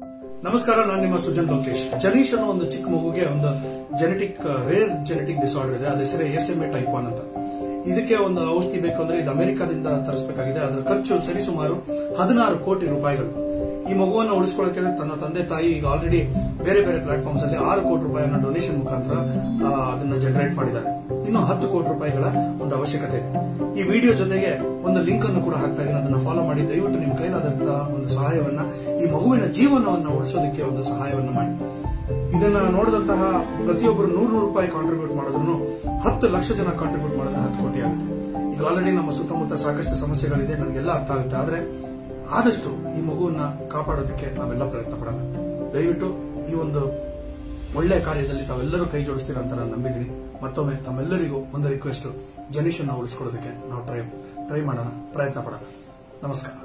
ನಮಸ್ಕಾರ ನಾನು ನಿಮ್ಮ ಸುಜನ್ ಲೋಕೇಶ್ ಜನೀಶ್ ಅನ್ನೋ ಒಂದು ಚಿಕ್ಕ ಮಗುಗೆ ಒಂದು ಜೆನೆಟಿಕ್ ರೇರ್ ಜೆನೆಟಿಕ್ ಡಿಸಾರ್ಡರ್ ಇದೆ ಅದ ಹೆಸರೇ S M A type one ಅಂತ ಇದಕ್ಕೆ ಒಂದು ಔಷಧಿ ಬೇಕು ಅಂದ್ರೆ ಇದು ಅಮೆರಿಕಾದಿಂದ ತರಿಸಬೇಕಾಗಿದೆ ಅದರ ಖರ್ಚು ಸರಿಸುಮಾರು ಹದಿನಾರು ಕೋಟಿ ರೂಪಾಯಿಗಳು ಈ ಮಗುವನ್ನು ಉಳಿಸ್ಕೊಳ್ಳೋಕೆ ತನ್ನ ತಂದೆ ತಾಯಿ ಈಗ ಆಲ್ರೆಡಿ ಬೇರೆ ಬೇರೆ ಪ್ಲಾಟ್ಫಾರ್ಮ್ಸ್ ಅಲ್ಲಿ ಆರು ಕೋಟಿ ರೂಪಾಯಿಯನ್ನ ಡೊನೇಷನ್ ಮುಖಾಂತರ ಆ, ಅದನ್ನ ಜನರೇಟ್ ಮಾಡಿದ್ದಾರೆ ಇನ್ನು ಹತ್ತು ಕೋಟಿ ರೂಪಾಯಿಗಳ ಒಂದು ಅವಶ್ಯಕತೆ ಇದೆ ಈ ವಿಡಿಯೋ ಜೊತೆಗೆ ಒಂದು ಲಿಂಕ್ ಅನ್ನು ಕೂಡ ಹಾಕ್ತಾ ಇದ್ದೀನಿ ಅದನ್ನ ಫಾಲೋ ಮಾಡಿ ದಯವಿಟ್ಟು ನಿಮ್ಮ ಕೈಲಾದಂತಹ ಒಂದು ಸಹಾಯವನ್ನ ಈ ಮಗುವಿನ ಜೀವನವನ್ನ ಉಳಿಸೋದಕ್ಕೆ ಒಂದು ಸಹಾಯವನ್ನ ಮಾಡಿ ಇದನ್ನ ನೋಡಿದಂತಹ ಪ್ರತಿಯೊಬ್ಬರು ನೂರು ನೂರು ರೂಪಾಯಿ ಕಾಂಟ್ರಿಬ್ಯೂಟ್ ಮಾಡಿದ್ರು ಹತ್ತು ಲಕ್ಷ ಜನ ಕಾಂಟ್ರಿಬ್ಯೂಟ್ ಮಾಡಿದ್ರೆ ಹತ್ತು ಕೋಟಿ ಆಗುತ್ತೆ ಈಗ ಆಲ್ರೆಡಿ ನಮ್ಮ ಸುತ್ತಮುತ್ತ ಸಾಕಷ್ಟು ಸಮಸ್ಯೆಗಳಿದೆ ನನಗೆಲ್ಲ ಅರ್ಥ ಆಗುತ್ತೆ ಆದ್ರೆ ಆದಷ್ಟು ಈ ಮಗುವನ್ನ ಕಾಪಾಡೋದಕ್ಕೆ ನಾವೆಲ್ಲ ಪ್ರಯತ್ನ ಪಡೋಣ ದಯವಿಟ್ಟು ಈ ಒಂದು ಒಳ್ಳೆಯ ಕಾರ್ಯದಲ್ಲಿ ತಾವೆಲ್ಲರೂ ಕೈ ಜೋಡಿಸ್ತೀರಾ ಅಂತ ನಾನು ನಂಬಿದ್ದೀನಿ ಮತ್ತೊಮ್ಮೆ ತಮ್ಮೆಲ್ಲರಿಗೂ ಒಂದು ರಿಕ್ವೆಸ್ಟ್ ಜನೀಶನ್ನ ಉಳಿಸ್ಕೊಳ್ಳೋದಕ್ಕೆ ನಾವು ಟ್ರೈ ಟ್ರೈ ಮಾಡೋಣ ಪ್ರಯತ್ನ ಪಡೋಣ ನಮಸ್ಕಾರ